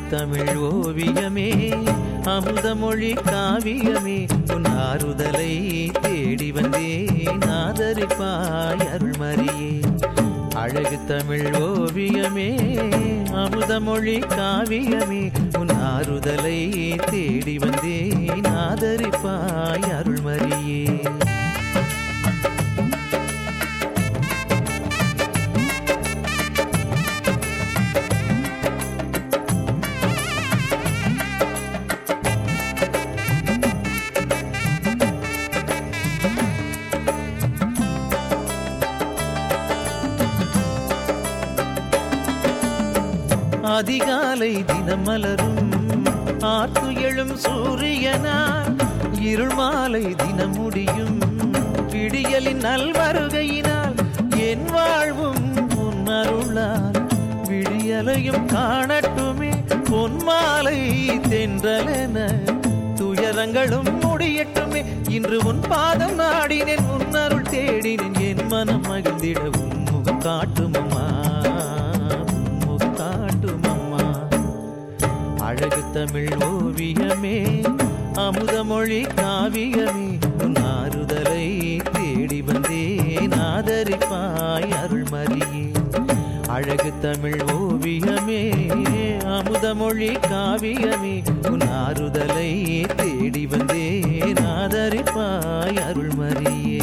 தமிழ் ஓவியமே அமுதமொழி காவியமே உன் ஆறுதலை தேடி வந்தேன் ஆதரிப்பாய் அருள்மரியே அழகு தமிழ் ஓவியமே அமுதமொழி காவியமே உன் ஆறுதலை தேடி வந்தேன் ஆதரிப்பாய் அருள்மரியே அதிகாலை தினம் மலரும் ஆற்று எழும் சூரியனார் இருள் மாலை தினம் முடியும் விடியலின் நல்வருகையினால் என் வாழ்வும் உன் அருளால் விடியலையும் காணட்டுமே பொன்மாலை தென்றலென துயரங்களும் முடியட்டுமே இன்று உன் பாதம் நாடினேன் உன் அருள் தேடினேன் என் மனம் மகிழ்ந்திட உன் முகம் காட்டுமம்மா உன் முகம் காட்டுமம்மா அழகு தமிழ் ஓவியமே அமுதமொழி காவியமே உன் ஆறுதலை தேடி வந்தேன் ஆதரிப்பாய் அருள்மரியே அழகு தமிழ் ஓவியமே அமுதமொழி காவியமே உன் ஆறுதலை தேடி வந்தேன் ஆதரிப்பாய் அருள்மரியே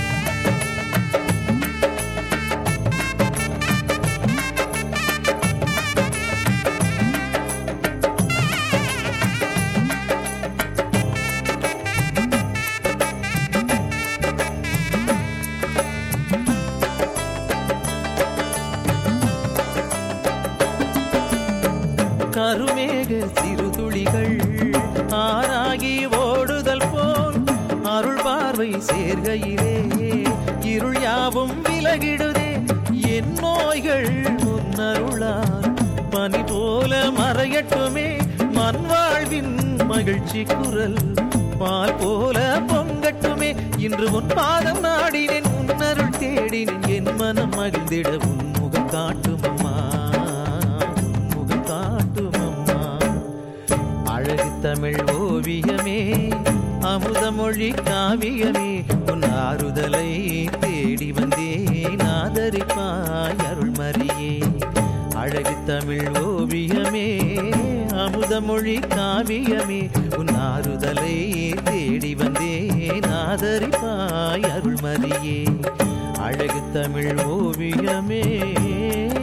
கருமேக சிறுதுளிகள் ஆறாகி ஓடுதல் போல் அருள் பார்வை சேர்கையிலே இருள் யாவும் விலகிடுதே என் நோய்கள் உன்னருளால் பனி போல மறையட்டுமே மண் வாழ்வின் மகிழ்ச்சி குரல் பால் போல பொங்கட்டுமே இன்று உன் பாதம் நாடினேன் உன்னருள் தேடினேன் என் மனம் மகிழ்ந்திட உன் முகம் காட்டுமம்மா உன் முகம் காட்டுமம்மா அழகு தமிழ் ஓவியமே அமுதமொழி காவியமே உன் ஆறுதலை தேடி வந்தேன் ஆதரிப்பாய் அருள்மரியே அழகு தமிழ் ஓவியமே அமுதமொழி காவியமே உன் ஆறுதலை தேடி வந்தேன் ஆதரிப்பாய் அருள்மரியே அழகு தமிழ் ஓவியமே